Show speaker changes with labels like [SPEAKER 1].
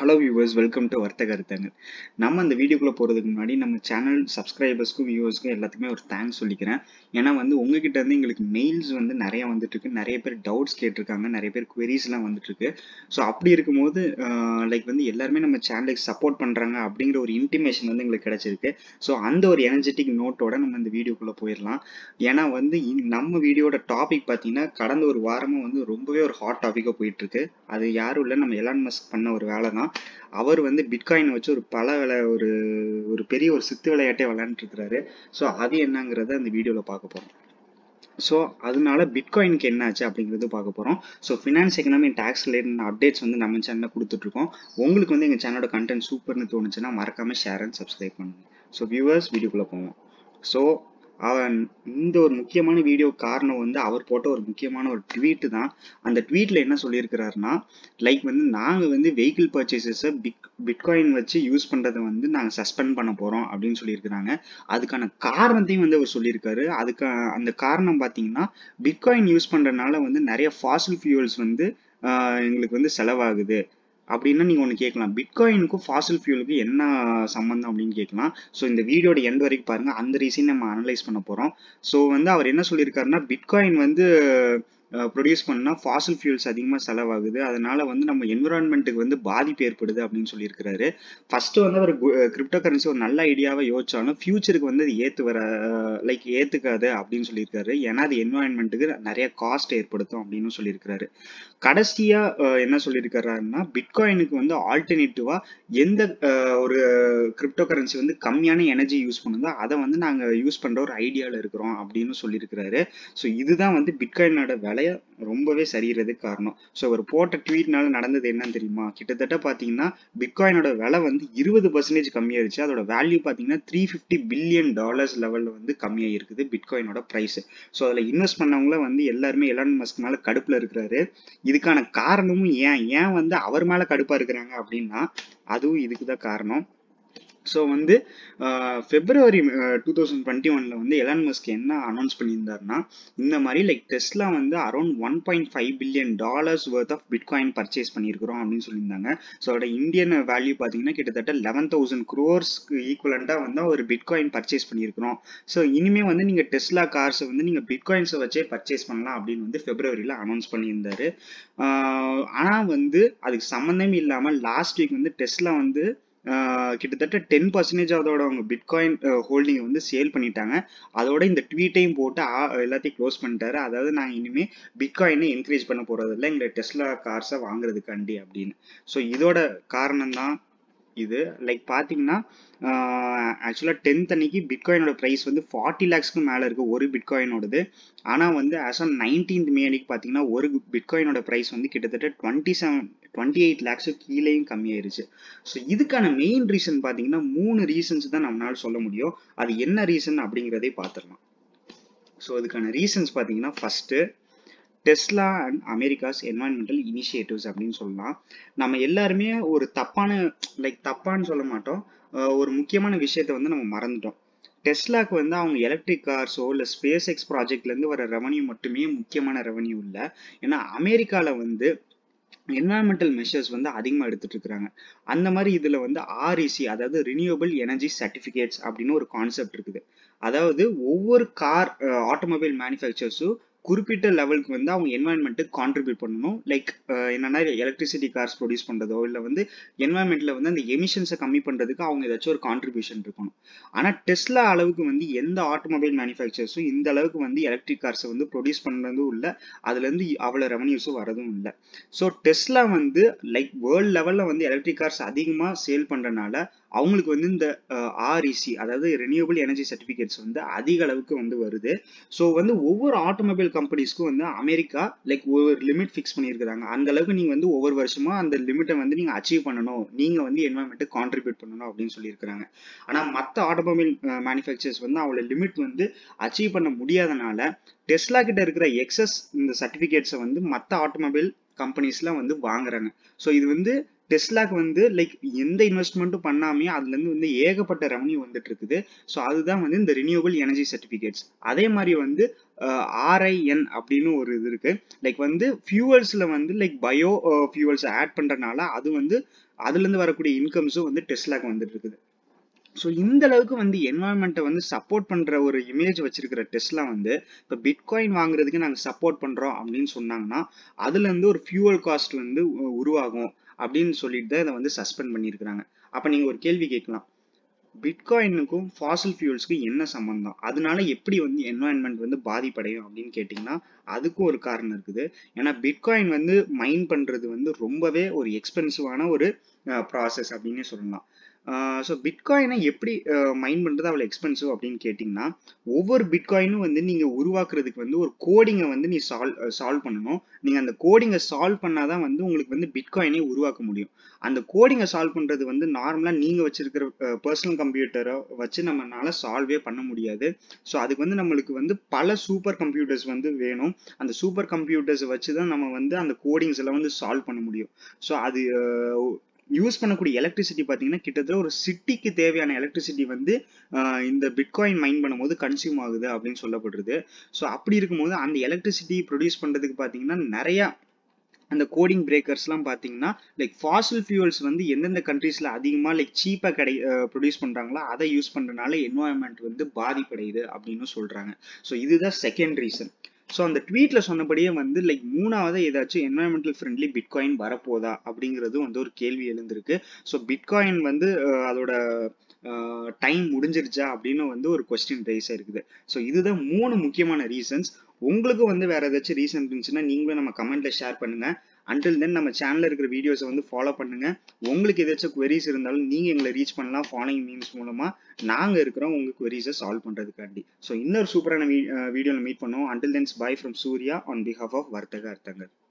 [SPEAKER 1] hello viewers welcome to வர்த்தக கருத்தங்கள் நம்ம அந்த வீடியோக்குள்ளே போகிறதுக்கு முன்னாடி நம்ம சேனல் சப்ஸ்கிரைபர்ஸ்க்கும் வியூவர்ஸ்க்கும் எல்லாத்துக்குமே ஒரு தேங்க்ஸ் சொல்லிக்கிறேன் ஏன்னா வந்து உங்ககிட்ட இருந்து எங்களுக்கு மெயில்ஸ் வந்து நிறைய வந்துட்டு இருக்கு நிறைய பேர் டவுட்ஸ் கேட்டிருக்காங்க நிறைய பேர் queries-லாம் வந்துட்டு இருக்கு ஸோ அப்படி இருக்கும்போது லைக் வந்து எல்லாருமே நம்ம சேனலுக்கு சப்போர்ட் பண்ணுறாங்க அப்படிங்கிற ஒரு இன்டிமேஷன் வந்து எங்களுக்கு கிடைச்சிருக்கு ஸோ அந்த ஒரு எனர்ஜெட்டிக் நோட்டோட நம்ம இந்த வீடியோக்குள்ளே போயிடலாம் ஏன்னா வந்து இ- நம்ம வீடியோட டாபிக் பார்த்தீங்கன்னா கடந்த ஒரு வாரமாக வந்து ரொம்பவே ஒரு ஹாட் டாப்பிக்காக போயிட்டு இருக்கு அது யாரும் இல்லை நம்ம எலான் மஸ்க் பண்ண ஒரு வேலை தான் அவர் வந்து பிட்காயின் வச்சு ஒரு பல விளை ஒரு ஒரு பெரிய ஒரு சித்து விளையாட்டே விளையாண்டுட்டு இருக்கிறாரு ஸோ அது என்னங்கிறத அந்த வீடியோவில் பார்க்க போகிறோம் ஸோ அதனால பிட்காயினுக்கு என்ன ஆச்சு அப்படிங்கிறது பார்க்க போகிறோம் so finance economy tax related updates வந்து நம்ம சேனலில் கொடுத்துட்ருக்கோம் உங்களுக்கு வந்து எங்கள் சேனலோட கண்டென்ட் சூப்பர்னு தோணுச்சுன்னா மறக்காம ஷேர் அண்ட் சப்ஸ்கிரைப் பண்ணுங்க ஸோ வியூவர்ஸ் வீடியோக்குள்ளே போவோம் ஸோ அவன் இந்த ஒரு முக்கியமான வீடியோ காரணம் வந்து அவர் போட்ட ஒரு முக்கியமான ஒரு ட்வீட் தான் அந்த ட்வீட்ல என்ன சொல்லியிருக்கிறாருன்னா லைக் வந்து நாங்கள் வந்து வெஹிக்கிள் பர்ச்சேசஸை பிட் பிட்காயின் வச்சு யூஸ் பண்ணுறதை வந்து நாங்கள் சஸ்பெண்ட் பண்ண போகிறோம் அப்படின்னு சொல்லியிருக்கிறாங்க அதுக்கான காரணத்தையும் வந்து அவர் சொல்லியிருக்காரு அதுக்கு அந்த காரணம் பார்த்தீங்கன்னா பிட்காயின் யூஸ் பண்ணுறதுனால வந்து நிறைய ஃபாசில் ஃபியூல்ஸ் வந்து ஆஹ், எங்களுக்கு வந்து செலவாகுது அப்படின்னா நீங்கள் ஒன்று கேட்கலாம் பிட்காயினுக்கும் ஃபாசில் ஃபியூலுக்கு என்ன சம்மந்தம் அப்படின்னு கேட்கலாம் ஸோ இந்த வீடியோட எண்ட் வரைக்கும் பாருங்க அந்த ரீசன் நம்ம அனலைஸ் பண்ண போகிறோம் ஸோ வந்து அவர் என்ன சொல்லியிருக்காருன்னா பிட்காயின் வந்து ப்ரொடியூஸ் பண்ணால் ஃபாசில் ஃபியூல்ஸ் அதிகமாக செலவாகுது அதனால வந்து நம்ம என்விரான்மெண்ட்டுக்கு வந்து பாதிப்பு ஏற்படுது அப்படின்னு சொல்லியிருக்கிறாரு ஃபர்ஸ்ட் வந்து அவர் கிரிப்டோ கரன்சி ஒரு நல்ல ஐடியாவை யோசிச்சாலும் ஃபியூச்சருக்கு வந்து அது ஏற்று வர லைக் ஏற்றுக்காது அப்படின்னு சொல்லியிருக்காரு ஏன்னா அது என்விரான்மெண்ட்டுக்கு நிறைய காஸ்ட் ஏற்படுத்தும் அப்படின்னு சொல்லியிருக்கிறாரு கடைசியா அஹ், என்ன சொல்லியிருக்கிறாருன்னா பிட்காயினுக்கு வந்து ஆல்டர்னேட்டிவா எந்த அஹ், ஒரு கிரிப்டோ கரன்சி வந்து கம்மியான எனர்ஜி யூஸ் பண்ணுதோ அதை வந்து நாங்க யூஸ் பண்ற ஒரு ஐடியால இருக்கிறோம் அப்படின்னு சொல்லியிருக்கிறாரு ஸோ இதுதான் வந்து பிட்காயினோட விலைய ரொம்பவே சரியறதுக்கு காரணம் ஸோ அவர் போட்ட ட்வீட்னால நடந்தது என்னன்னு தெரியுமா கிட்டத்தட்ட பாத்தீங்கன்னா பிட்காயினோட விலை வந்து இருபது பர்சன்டேஜ் கம்மியாயிருச்சு அதோட வேல்யூ பாத்தீங்கன்னா த்ரீ ஃபிஃப்டி பில்லியன் டாலர்ஸ் லெவல்ல வந்து கம்மியாயிருக்குது பிட்காயினோட பிரைஸ் ஸோ அதுல இன்வெஸ்ட் பண்ணவங்கள வந்து எல்லாருமே எலான் மஸ்க் மேல கடுப்புல இருக்கிறாரு இதுக்கான காரணமும் ஏன் ஏன் வந்து அவர் மேல கடுப்பா இருக்கிறாங்க அப்படின்னா அதுவும் இதுக்கு தான் காரணம் ஸோ வந்து பிப்ரவரி டூ தௌசண்ட் டுவெண்ட்டி ஒன்ல வந்து எலான் மஸ்க் என்ன அனௌன்ஸ் பண்ணியிருந்தாருன்னா இந்த மாதிரி லைக் டெஸ்லா வந்து around one point five billion dollars worth of bitcoin purchase பண்ணியிருக்கிறோம் அப்படின்னு சொல்லியிருந்தாங்க ஸோ அதோட இந்தியன் வேல்யூ பார்த்தீங்கன்னா கிட்டத்தட்ட லெவன் தௌசண்ட் க்ரோர்ஸ்க்கு ஈக்குவலண்ட்டாக வந்து ஒரு பிட்காயின் பர்ச்சேஸ் பண்ணியிருக்கிறோம் ஸோ இனிமே வந்து நீங்கள் டெஸ்லா கார்ஸை வந்து நீங்கள் பிட்காயின்ஸை வச்சே பர்ச்சேஸ் பண்ணலாம் அப்படின்னு வந்து பிப்ரவரியில் அனௌன்ஸ் பண்ணியிருந்தாரு ஆஹ் ஆனா வந்து அதுக்கு சம்மந்தமே இல்லாமல் லாஸ்ட் வீக் வந்து டெஸ்லா வந்து ஆஹ் கிட்டத்தட்ட டென் பர்சன்டேஜ் அதோட அவங்க பிட்காயின் ஹோல்டிங் வந்து சேல் பண்ணிட்டாங்க அதோட இந்த ட்வீட்டையும் போட்டு ஆ- எல்லாத்தையும் க்ளோஸ் பண்ணிட்டாரு அதாவது நாங்கள் இனிமே பிட்காயினை என்கரேஜ் பண்ண போறது இல்லை எங்களை டெஸ்லா கார்ஸை வாங்குறதுக்காண்டி அப்படின்னு ஸோ இதோட காரணம் தான் இது லைக் பார்த்தீங்கன்னா ஆக்சுவலாக டென்த் அன்னைக்கு பிட்காயினோட ப்ரைஸ் வந்து ஃபார்ட்டி லேக்ஸ்க்கு மேலே இருக்கு ஒரு பிட்காயினோடது ஆனால் வந்து ஆஸ் ஆன் நைன்டீன்த் மே அன்னைக்கு பார்த்தீங்கன்னா ஒரு பிட்காயினோட ப்ரைஸ் வந்து கிட்டத்தட்ட twenty seven twenty eight lakhs கீழேயும் கம்மியாயிருச்சு ஸோ இதுக்கான மெயின் ரீசன் பார்த்தீங்கன்னா மூணு ரீசன்ஸ் தான் நம்மளால சொல்ல முடியும் அது என்ன ரீசன் அப்படிங்கிறதே பார்த்துடலாம் ஸோ இதுக்கான ரீசன்ஸ் பார்த்தீங்கன்னா first Tesla and America's environmental initiatives அப்படின்னு சொல்லலாம் நம்ம எல்லாருமே ஒரு தப்பான லைக் தப்பான்னு சொல்ல மாட்டோம் அஹ் ஒரு முக்கியமான விஷயத்த வந்து நம்ம மறந்துட்டோம் டெஸ்லாக்கு வந்து அவங்க எலக்ட்ரிக் கார்ஸோ இல்லை ஸ்பேஸ் எக்ஸ் ப்ராஜெக்ட்லேருந்து வர ரெவன்யூ மட்டுமே முக்கியமான ரெவன்யூ இல்லை ஏன்னா அமெரிக்காவில் வந்து என்வாயன்மெண்டல் மெஷர்ஸ் வந்து அதிகமாக எடுத்துட்டு இருக்கிறாங்க அந்த மாதிரி இதில் வந்து ஆர்இசி அதாவது ரினியூவபிள் எனர்ஜி சர்டிஃபிகேட்ஸ் அப்படின்னு ஒரு கான்செப்ட் இருக்குது அதாவது ஒவ்வொரு கார் ஆட்டோமொபைல் மேனுஃபேக்சர்ஸும் குறிப்பிட்ட லெவலுக்கு வந்து அவங்க என்வாயன்மெண்ட்டுக்கு கான்ட்ரிபியூட் பண்ணணும் லைக் என்னன்னா எலக்ட்ரிசிட்டி கார்ஸ் ப்ரொடியூஸ் பண்ணுறதோ இல்லை வந்து என்வாயன்மெண்ட்டில் வந்து அந்த எமிஷன்ஸை கம்மி பண்ணுறதுக்கு அவங்க ஏதாச்சும் ஒரு கான்ட்ரிபியூஷன் இருக்கணும் ஆனால் டெஸ்லா அளவுக்கு வந்து எந்த ஆட்டோமொபைல் மேனுஃபேக்சர்ஸும் இந்த அளவுக்கு வந்து எலக்ட்ரிக் கார்ஸை வந்து ப்ரொடியூஸ் பண்ணுறதும் இல்லை அதுலேருந்து அவ்வளோ ரெவன்யூஸும் வரதும் இல்லை ஸோ டெஸ்லா வந்து லைக் வேர்ல்ட் லெவலில் வந்து எலக்ட்ரிக் கார்ஸ் அதிகமாக சேல் பண்ணுறனால அவங்களுக்கு வந்து இந்த ஆர்இசி அதாவது ரெனியூவபிள் எனர்ஜி சர்டிஃபிகேட்ஸ் வந்து அதிக அளவுக்கு வந்து வருது ஸோ வந்து ஒவ்வொரு ஆட்டோமொபைல் கம்பெனிஸ்க்கும் வந்து அமெரிக்கா லைக் ஒரு லிமிட் ஃபிக்ஸ் பண்ணியிருக்கிறாங்க அந்த அளவுக்கு நீங்கள் வந்து ஒவ்வொரு வருஷமும் அந்த லிமிட்டை வந்து நீங்கள் அச்சீவ் பண்ணணும் நீங்கள் வந்து என்வரன்மெண்ட்டுக்கு கான்ட்ரிபியூட் பண்ணணும் அப்படின்னு சொல்லியிருக்கிறாங்க ஆனால் மற்ற ஆட்டோமொபைல் மேனுஃபேக்சர்ஸ் வந்து அவங்களோட லிமிட் வந்து அச்சீவ் பண்ண முடியாதனால டெஸ்லா கிட்ட இருக்கிற எக்ஸஸ் இந்த சர்டிஃபிகேட்ஸை வந்து மற்ற ஆட்டோமொபைல் கம்பெனிஸ்லாம் வந்து வாங்குறாங்க ஸோ இது வந்து டெஸ்லாக்கு வந்து லைக் எந்த இன்வெஸ்ட்மெண்ட்டும் பண்ணாமே அதுல இருந்து வந்து ஏகப்பட்ட ரெவன்யூ வந்துட்டு இருக்குது ஸோ அதுதான் வந்து இந்த ரினியூவபிள் எனர்ஜி சர்டிஃபிகேட்ஸ் அதே மாதிரி வந்து ஆர்ஐஎன் அப்படின்னு ஒரு இது இருக்கு லைக் வந்து ஃபியூவல்ஸ்ல வந்து லைக் பயோ ஃபியூவல்ஸ் ஆட் பண்றதுனால அது வந்து அதுலேருந்து வரக்கூடிய இன்கம்ஸும் வந்து டெஸ்லாக்கு வந்துட்டு இருக்குது ஸோ இந்த அளவுக்கு வந்து என்வாயன்மெண்ட்டை வந்து சப்போர்ட் பண்ற ஒரு இமேஜ் வச்சிருக்கிற டெஸ்ட்லாம் வந்து இப்போ பிட்காயின் வாங்குறதுக்கு நாங்கள் சப்போர்ட் பண்றோம் அப்படின்னு சொன்னாங்கன்னா அதுல இருந்து ஒரு ஃபியூவல் காஸ்ட் வந்து உருவாகும் அப்படின்னு சொல்லிட்டு தான் இதை வந்து சஸ்பெண்ட் பண்ணியிருக்கிறாங்க அப்போ நீங்க ஒரு கேள்வி கேட்கலாம் பிட்காயினுக்கும் ஃபாசில் ஃபியூல்ஸ்க்கும் என்ன சம்பந்தம் அதனால எப்படி வந்து என்வாயன்மெண்ட் வந்து பாதிப்படையும் அப்படின்னு கேட்டிங்கன்னா அதுக்கும் ஒரு காரணம் இருக்குது ஏன்னா பிட்காயின் வந்து மைன் பண்றது வந்து ரொம்பவே ஒரு எக்ஸ்பென்சிவான ஒரு ப்ராசஸ் அப்படின்னு சொல்லலாம் ஸோ பிட்காயினை எப்படி மைண்ட் பண்ணுறது அவ்வளோ எக்ஸ்பென்சிவ் அப்படின்னு கேட்டிங்கன்னா ஒவ்வொரு பிட்காயினும் வந்து நீங்கள் உருவாக்குறதுக்கு வந்து ஒரு கோடிங்கை வந்து நீ சால்வ் சால்வ் பண்ணணும் நீங்கள் அந்த கோடிங்கை சால்வ் பண்ணாதான் வந்து உங்களுக்கு வந்து பிட்காயினே உருவாக்க முடியும் அந்த கோடிங்கை சால்வ் பண்ணுறது வந்து நார்மலாக நீங்கள் வச்சிருக்கிற பர்சனல் கம்ப்யூட்டரை வச்சு நம்மளால சால்வே பண்ண முடியாது ஸோ அதுக்கு வந்து நம்மளுக்கு வந்து பல சூப்பர் கம்ப்யூட்டர்ஸ் வந்து வேணும் அந்த சூப்பர் கம்ப்யூட்டர்ஸை வச்சு தான் நம்ம வந்து அந்த கோடிங்ஸ் எல்லாம் வந்து சால்வ் பண்ண முடியும் ஸோ அது யூஸ் பண்ணக்கூடிய எலக்ட்ரிசிட்டி பார்த்தீங்கன்னா கிட்டத்தட்ட ஒரு சிட்டிக்கு தேவையான எலக்ட்ரிசிட்டி வந்து இந்த பிட்காயின் மைன் பண்ணும்போது கன்சியூம் ஆகுது அப்படின்னு சொல்லப்படுறது ஸோ அப்படி இருக்கும்போது அந்த எலக்ட்ரிசிட்டி ப்ரொடியூஸ் பண்ணுறதுக்கு பார்த்தீங்கன்னா நிறையா அந்த கோடிங் பிரேக்கர்ஸ்லாம் பார்த்தீங்கன்னா லைக் ஃபாசில் ஃபியூல்ஸ் வந்து எந்தெந்த கண்ட்ரீஸில் அதிகமாக லைக் சீப்பாக கடை ப்ரொடியூஸ் பண்ணுறாங்களோ அதை யூஸ் பண்ணுறதுனால என்வாயன்மெண்ட் வந்து பாதிப்படையுது அப்படின்னு சொல்கிறாங்க ஸோ இதுதான் செகண்ட் ரீசன் ஸோ அந்த ட்வீட்ல சொன்னபடியே வந்து லைக் மூணாவது ஏதாச்சும் என்வரன்மெண்டல் ஃப்ரெண்ட்லி பிட்காயின் வரப்போதா அப்படிங்கிறது வந்து ஒரு கேள்வி எழுந்திருக்கு ஸோ பிட்காயின் வந்து அதோட டைம் முடிஞ்சிருச்சா அப்படின்னு வந்து ஒரு கொஸ்டின் ரைஸ் இருக்குது ஸோ இதுதான் மூணு முக்கியமான ரீசன்ஸ் உங்களுக்கு வந்து வேற ஏதாச்சும் ரீசன் இருந்துச்சுன்னா நீங்களும் நம்ம கமெண்ட்ல ஷேர் பண்ணுங்க அண்டில் தென் நம்ம சேனல்ல இருக்கிற வீடியோஸை வந்து ஃபாலோ பண்ணுங்க உங்களுக்கு ஏதாச்சும் queries இருந்தாலும் நீங்க எங்களை ரீச் பண்ணலாம் ஃபாலோயிங் மீன்ஸ் மூலமா நாங்க இருக்கிறோம் உங்க queries-அ சால்வ் பண்றதுக்காண்டி ஸோ இன்னொரு சூப்பரான வீடியோல மீட் பண்ணுவோம் until then bye from Surya on behalf of வர்த்தக அர்த்தங்கள்